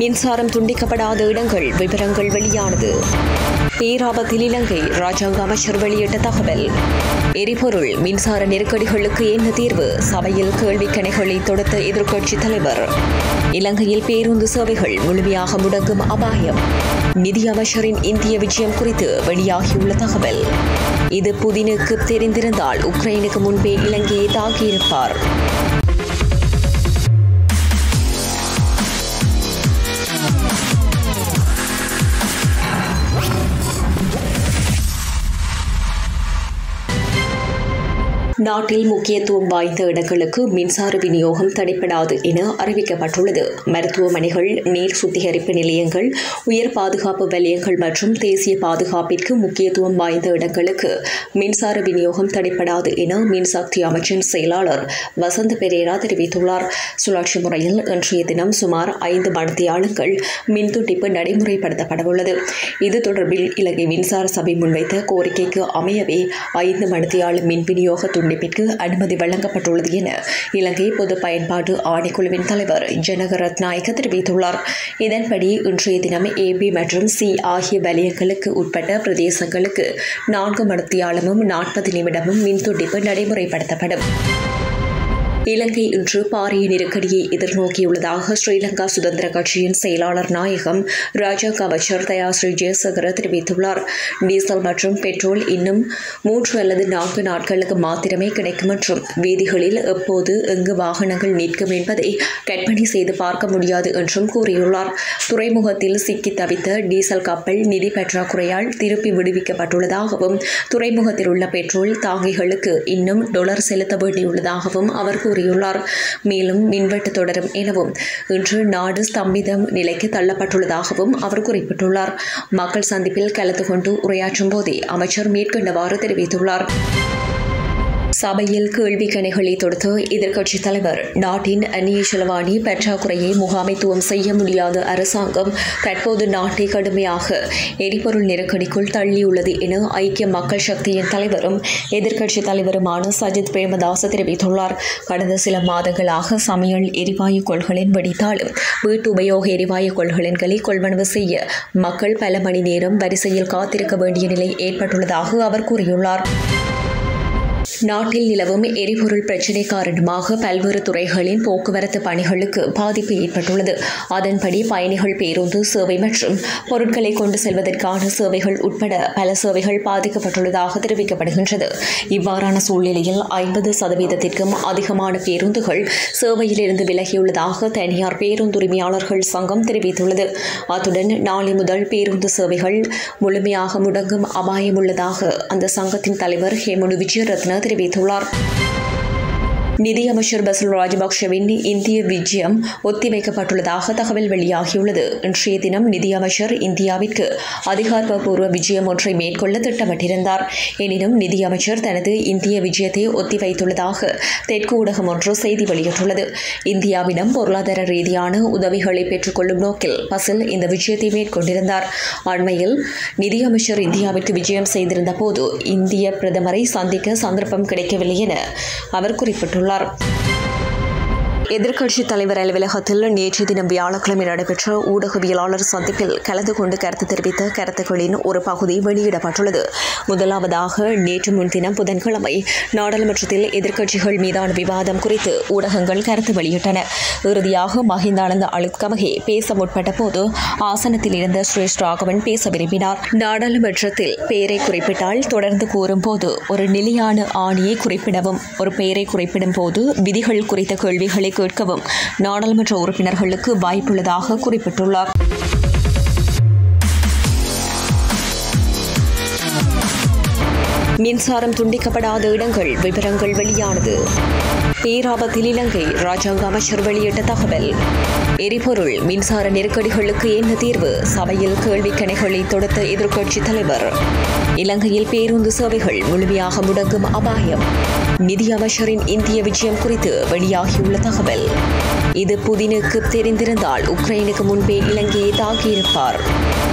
மின்சாரம் துண்டிக்கப்படாத இடங்கள் விவரங்கள் வெளியானது பேராபத்தில் இலங்கை ராஜாங்க அமைச்சர் வெளியிட்ட தகவல் எரிபொருள் மின்சார நெருக்கடிகளுக்கு என்ன தீர்வு சபையில் கேள்விக்கணைகளை தொடுத்த எதிர்க்கட்சித் தலைவர் இலங்கையில் பேருந்து சேவைகள் முழுமையாக முடங்கும் அபாயம் நிதி அமைச்சரின் இந்திய விஜயம் குறித்து வெளியாகியுள்ள தகவல் இது புதினுக்கு தெரிந்திருந்தால் உக்ரைனுக்கு முன்பே இலங்கையை தாக்கியிருப்பார் நாட்டில் முக்கியத்துவம் வாய்ந்த இடங்களுக்கு மின்சார விநியோகம் தடைப்படாது என அறிவிக்கப்பட்டுள்ளது மருத்துவமனைகள் நீர் சுத்திகரிப்பு நிலையங்கள் உயர் பாதுகாப்பு வலயங்கள் மற்றும் தேசிய பாதுகாப்பிற்கு முக்கியத்துவம் வாய்ந்த இடங்களுக்கு மின்சார விநியோகம் தடைப்படாது என மின்சக்தி அமைச்சின் செயலாளர் வசந்த பெரேரா தெரிவித்துள்ளார் சுழற்சி முறையில் இன்றைய தினம் சுமார் ஐந்து மணித்தியாளர்கள் மின் துண்டிப்பு நடைமுறைப்படுத்தப்படவுள்ளது இது தொடர்பில் இலங்கை மின்சார சபை முன்வைத்த கோரிக்கைக்கு அமையவே ஐந்து மணித்தியாள மின் விநியோக துண்டிப்பிற்கு அனுமதி வழங்கப்பட்டுள்ளது என இலங்கை பொது பயன்பாட்டு ஆணைக்குழுவின் தலைவர் ஜனக ரத்நாயக்க தெரிவித்துள்ளார் இதன்படி இன்றைய தினம் ஏபி மற்றும் சி ஆகிய வலயங்களுக்கு உட்பட்ட பிரதேசங்களுக்கு நான்கு மணித்தியாலமும் நாற்பது நிமிடமும் மின் துண்டிப்பு நடைமுறைப்படுத்தப்படும் இலங்கை இன்று பாரிய நெருக்கடியை எதிர்நோக்கியுள்ளதாக ஸ்ரீலங்கா சுதந்திர கட்சியின் செயலாளர் நாயகம் ராஜாங்க அமைச்சர் தயா ஸ்ரீ ஜெயசகர தெரிவித்துள்ளார் டீசல் மற்றும் பெட்ரோல் இன்னும் மூன்று அல்லது நான்கு நாட்களுக்கு மாத்திரமே கிடைக்கும் மற்றும் வீதிகளில் எப்போது எங்கு வாகனங்கள் நிற்கும் என்பதை கற்பனை செய்து பார்க்க முடியாது என்றும் கூறியுள்ளார் துறைமுகத்தில் சிக்கி தவித்த டீசல் கப்பல் நிதி பற்றாக்குறையால் திருப்பி விடுவிக்கப்பட்டுள்ளதாகவும் துறைமுகத்தில் உள்ள பெட்ரோல் தாங்கிகளுக்கு இன்னும் டொலர் செலுத்த வேண்டியுள்ளதாகவும் அவர் கூறியுள்ளார் மேலும் மின்வெட்டு தொடரும் எனவும் இன்று நாடு ஸ்தம்பிதம் நிலைக்கு தள்ளப்பட்டுள்ளதாகவும் அவர் குறிப்பிட்டுள்ளார் மக்கள் சந்திப்பில் கலந்து கொண்டு உரையாற்றும் போதே அமைச்சர் மேற்கொண்டவாறு தெரிவித்துள்ளார் சபையில் கேள்வி கணைகளை தொடுத்த எதிர்க்கட்சித் தலைவர் நாட்டின் அந்நிய செலவாணி பற்றாக்குறையை முகாமைத்துவம் செய்ய முடியாத அரசாங்கம் தற்போது நாட்டை கடுமையாக எரிபொருள் நெருக்கடிக்குள் தள்ளியுள்ளது என ஐக்கிய மக்கள் சக்தியின் தலைவரும் எதிர்க்கட்சித் தலைவருமான சஜித் பிரேமதாச தெரிவித்துள்ளார் கடந்த சில மாதங்களாக சமையல் எரிவாயு கொள்களின் வெடித்தாலும் வீட்டு உபயோக எரிவாயு கொள்கலன்களை கொள்வனவு செய்ய மக்கள் பல மணி நேரம் வரிசையில் காத்திருக்க வேண்டிய நிலை ஏற்பட்டுள்ளதாக அவர் கூறியுள்ளார் நாட்டில் நிலவும் எரிபொருள் பிரச்சினை காரணமாக பல்வேறு துறைகளின் போக்குவரத்து பணிகளுக்கு பாதிப்பு ஏற்பட்டுள்ளது அதன்படி பயணிகள் பேருந்து சேவை மற்றும் பொருட்களை கொண்டு செல்வதற்கான சேவைகள் உட்பட பல சேவைகள் பாதிக்கப்பட்டுள்ளதாக தெரிவிக்கப்படுகின்றது இவ்வாறான சூழ்நிலையில் ஐம்பது சதவீதத்திற்கும் அதிகமான பேருந்துகள் சேவையிலிருந்து விலகியுள்ளதாக தனியார் பேருந்துரிமையாளர்கள் சங்கம் தெரிவித்துள்ளது அத்துடன் நாளை முதல் பேருந்து சேவைகள் முழுமையாக முடங்கும் அபாயம் உள்ளதாக அந்த சங்கத்தின் தலைவர் ஹேமுனு விஜயரத்ன தெரிவித்துள்ளார் நிதியமைச்சர் பசில் ராஜபக்ஷவின் இந்திய விஜயம் ஒத்திவைக்கப்பட்டுள்ளதாக தகவல் வெளியாகியுள்ளது இன்றைய தினம் நிதியமைச்சர் இந்தியாவிற்கு அதிகாரப்பூர்வ விஜயம் ஒன்றை மேற்கொள்ள திட்டமிட்டிருந்தார் எனினும் நிதியமைச்சர் தனது இந்திய விஜயத்தை ஒத்திவைத்துள்ளதாக தெற்கு ஊடகம் ஒன்று செய்தி வெளியிட்டுள்ளது இந்தியாவிடம் பொருளாதார ரீதியான உதவிகளை பெற்றுக்கொள்ளும் நோக்கில் பசில் இந்த விஜயத்தை மேற்கொண்டிருந்தார் அண்மையில் நிதியமைச்சர் இந்தியாவிற்கு விஜயம் செய்திருந்த போது இந்திய பிரதமரை சந்திக்க சந்தர்ப்பம் கிடைக்கவில்லை என அவர் குறிப்பிட்டுள்ளார் உள்ளார் எதிர்க்கட்சித் தலைவர் அலுவலகத்தில் நேற்று தினம் வியாழக்கிழமை நடைபெற்ற ஊடகவியலாளர் சந்திப்பில் கலந்து கொண்டு கருத்து தெரிவித்த கருத்துக்களின் ஒரு பகுதி வெளியிடப்பட்டுள்ளது முதலாவதாக நேற்று முன்தினம் புதன்கிழமை நாடாளுமன்றத்தில் எதிர்க்கட்சிகள் மீதான விவாதம் குறித்து ஊடகங்கள் கருத்து வெளியிட்டன இறுதியாக மஹிந்தானந்த அழுத்கமகே பேச முற்பட்ட போது ஆசனத்தில் இருந்த சுரேஷ் ராகவன் பேச விரும்பினார் நாடாளுமன்றத்தில் பெயரை குறிப்பிட்டால் தொடர்ந்து கூறும்போது ஒரு நிலையான ஆணியை குறிப்பிடவும் ஒரு பெயரை குறிப்பிடும் போது விதிகள் குறித்த கேள்விகளை கேட்கவும் நாடாளுமன்ற உறுப்பினர்களுக்கு வாய்ப்புள்ளதாக குறிப்பிட்டுள்ளார் மின்சாரம் துண்டிக்கப்படாத இடங்கள் விவரங்கள் வெளியானது பேராபத்தில் இலங்கை ராஜாங்க அமைச்சர் வெளியிட்ட தகவல் எரிபொருள் மின்சார நெருக்கடிகளுக்கு என்ன தீர்வு சபையில் கேள்விக்கணைகளை தொடுத்த எதிர்க்கட்சித் தலைவர் இலங்கையில் பேருந்து சேவைகள் முழுமையாக முடங்கும் அபாயம் நிதி அமைச்சரின் இந்திய விஜயம் குறித்து வெளியாகியுள்ள தகவல் இது புதினுக்கு தெரிந்திருந்தால் உக்ரைனுக்கு முன்பே இலங்கையை தாக்கியிருப்பார்